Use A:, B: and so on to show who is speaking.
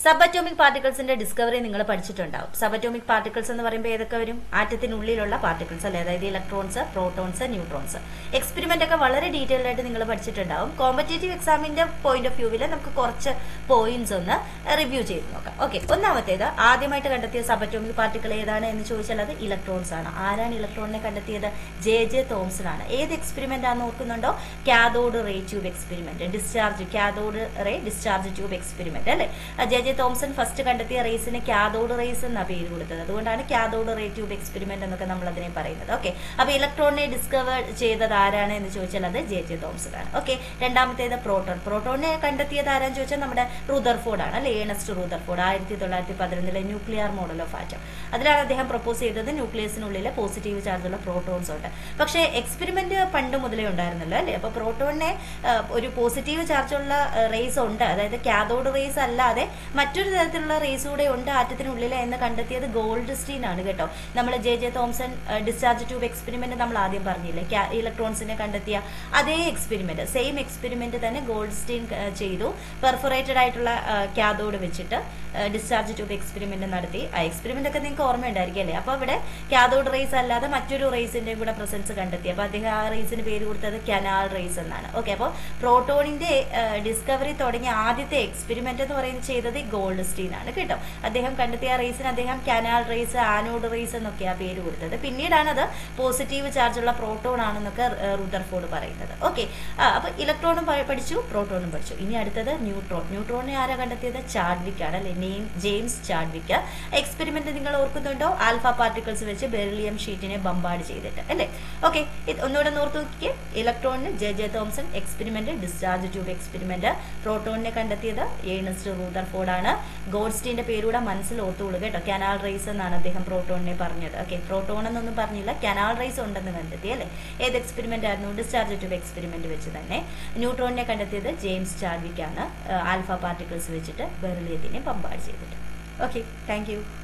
A: sub atomic പാർട്ടിക്കിൾസിന്റെ discovery നിങ്ങൾ പഠിച്ചിട്ടുണ്ടാവും sub atomic particles എന്ന് പറയുമ്പോൾ ഏതൊക്കെ വരും ആറ്റത്തിനുള്ളിലുള്ള പാർട്ടിക്കിൾസ് അല്ലേ അതായത് ഇലക്ട്രോൺസ് പ്രോട്ടോൺസ് ന്യൂട്രോൺസ് എക്സ്പെരിമെന്റ് ഒക്കെ വളരെ ഡീറ്റെയിൽഡ് ആയിട്ട് നിങ്ങൾ പഠിച്ചിട്ടുണ്ടാവും കോമ്പറ്റേറ്റീവ് എക്സാമിന്റെ പോയിന്റ് ഓഫ് വ്യൂവിൽ നമുക്ക് കുറച്ച് പോയിന്റ്സ് ഒന്ന് റിവ്യൂ ചെയ്ത് നോക്കാം ഓക്കെ ഒന്നാമത്തേത് ആദ്യമായിട്ട് കണ്ടെത്തിയ സബ് അറ്റോമിക് പാർട്ടിക്കിൾ ഏതാണ് എന്ന് ചോദിച്ചാൽ അത് ഇലക്ട്രോൺസ് ആണ് ആരാണ് ഇലക്ട്രോണിനെ കണ്ടെത്തിയത് ജെ ജെ തോംസൺ ആണ് ഏത് എക്സ്പെരിമെന്റ് ആണെന്ന് ഓർക്കുന്നുണ്ടോ cathode ray tube experiment discharge cathode ray discharge tube experiment അല്ലേ ജെ ജെ തോംസൺ ഫസ്റ്റ് കണ്ടെത്തിയ റേസിന് കാഥോഡ് റേസ് എന്ന പേര് കൊടുത്തത് അതുകൊണ്ടാണ് കാഥോഡ് റേ ട്യൂബ് എക്സ്പെരിമെന്റ് എന്നൊക്കെ നമ്മൾ അതിനെ പറയുന്നത് ഓക്കെ അപ്പൊ ഇലക്ട്രോണിനെ ഡിസ്കവർ ചെയ്തത് ആരാണ് എന്ന് ചോദിച്ചാൽ അത് ജെ ജെ തോംസൺ ആണ് ഓക്കെ രണ്ടാമത്തേത് പ്രോട്ടോൺ പ്രോട്ടോണിനെ കണ്ടെത്തിയത് ആരാന്ന് ചോദിച്ചാൽ നമ്മുടെ റൂദർഫോർഡ് ആണ് അല്ലെ ഏണസ്റ്റ് റൂദർഫോർഡ് ആയിരത്തി തൊള്ളായിരത്തി പതിനൊന്നിലെ ന്യൂക്ലിയർ മോഡൽ ഓഫ് ആറ്റം അതിലാണ് അദ്ദേഹം പ്രപ്പോസ് ചെയ്തത് ന്യൂക്ലിയസിനുള്ളിൽ പോസിറ്റീവ് ചാർജുള്ള പ്രോട്ടോൺസ് ഉണ്ട് പക്ഷേ എക്സ്പെരിമെന്റ് പണ്ട് മുതലേ ഉണ്ടായിരുന്നല്ലോ അല്ലേ അപ്പൊ പ്രോട്ടോണിനെ ഒരു പോസിറ്റീവ് ചാർജുള്ള റേസ് ഉണ്ട് അതായത് കാഥോഡ് റേസ് അല്ലാതെ മറ്റൊരു തരത്തിലുള്ള റേസ് കൂടെ ഉണ്ട് ആറ്റത്തിനുള്ളിൽ എന്ന് കണ്ടെത്തിയത് ഗോൾഡ് സ്റ്റീൻ ആണ് കേട്ടോ നമ്മൾ J J Thomson discharge tube experiment നമ്മൾ ആദ്യം പറഞ്ഞില്ലേ ഇലക്ട്രോൺസിനെ കണ്ടെത്തിയ അതേ എക്സ്പെരിമെന്റ് സെയിം എക്സ്പെരിമെന്റ് തന്നെ ഗോൾഡ് സ്റ്റീൻ ചെയ്തു പെർഫറേറ്റഡ് ആയിട്ടുള്ള കാഥോഡ് വെച്ചിട്ട് ഡിസ്ചാർജ് ട്യൂബ് എക്സ്പെരിമെന്റ് നടത്തി ആ എക്സ്പെരിമെന്റ് ഒക്കെ നിങ്ങൾക്ക് ഓർമ്മയുണ്ടായിരിക്കും അല്ലേ അപ്പോൾ ഇവിടെ കാഥോഡ് റേസ് അല്ലാതെ മറ്റൊരു റേസിന്റെ കൂടെ പ്രസൻസ് കണ്ടെത്തി അപ്പോൾ അദ്ദേഹം ആ റേസിന് പേര് കൊടുത്തത് കനാൽ റേസ് എന്നാണ് ഓക്കെ അപ്പോൾ പ്രോട്ടോണിന്റെ ഡിസ്കവറി തുടങ്ങിയ ആദ്യത്തെ എക്സ്പെരിമെന്റ് എന്ന് പറയുന്നത് ചെയ്തത് ഗോൾഡ് സ്റ്റീൻ ആണ് കേട്ടോ അദ്ദേഹം കണ്ടെത്തിയ റേസിന് അദ്ദേഹം കനാൽ റേസ് ആനോഡ് റേസ് എന്നൊക്കെയാണ് പേര് കൊടുത്തത് പിന്നീടാണ് അത് പോസിറ്റീവ് ചാർജുള്ള പ്രോട്ടോൺ ആണെന്നൊക്കെ റുദർഫോർഡ് പറയുന്നത് ഓക്കെ അപ്പൊ ഇലക്ട്രോണും പഠിച്ചു പ്രോട്ടോണും പഠിച്ചു ഇനി അടുത്തത് ന്യൂട്രോൺ ന്യൂട്രോണിനെ ആരാ കണ്ടെത്തിയത് ചാഡ്വിക് ആണ് അല്ലെ നെയിം ജെയിംസ് ചാഡ്വിക്ക് എക്സ്പെരിമെന്റ് നിങ്ങൾ ഓർക്കുന്നുണ്ടോ ആൽഫ പാർട്ടിക്കിൾസ് വെച്ച് ബെറിലിയം ഷീറ്റിനെ ബമ്പാർഡ് ചെയ്തിട്ട് അല്ലേ ഓക്കെ ഒന്നുകൂടെ ഓർത്ത് നോക്കിയേ ഇലക്ട്രോണിന് J J Thomson experiment discharge tube experiment പ്രോട്ടോണിനെ കണ്ടെത്തിയത് ഏണസ്റ്റ് റൂദർഫോർഡ് ആണ് ഗോഡ്സ്റ്റീന്റെ പേരൂടെ മനസ്സിൽ ഓർത്തുകൊള്ളു കേട്ടോ കനാൽ റേസ് എന്നാണ് അദ്ദേഹം പ്രോട്ടോണിനെ പറഞ്ഞത് ഓക്കെ പ്രോട്ടോൺ എന്നൊന്നും പറഞ്ഞില്ല കനാൽ റേസ് ഉണ്ടെന്ന് കണ്ടെത്തി അല്ലേ ഏത് എക്സ്പെരിമെന്റ് ആയിരുന്നു ഡിസ്ചാർജ് ട്യൂബ് എക്സ്പെരിമെന്റ് വെച്ച് തന്നെ ന്യൂട്രോണിനെ കണ്ടെത്തിയത് ജെയിംസ് ചാഡ്വിക് ആണ് ആൽഫ പാർട്ടിക്കിൾസ് വെച്ചിട്ട് ബെറിലിയത്തിനെ ബമ്പാർഡ് ചെയ്തിട്ട് ഓക്കെ താങ്ക്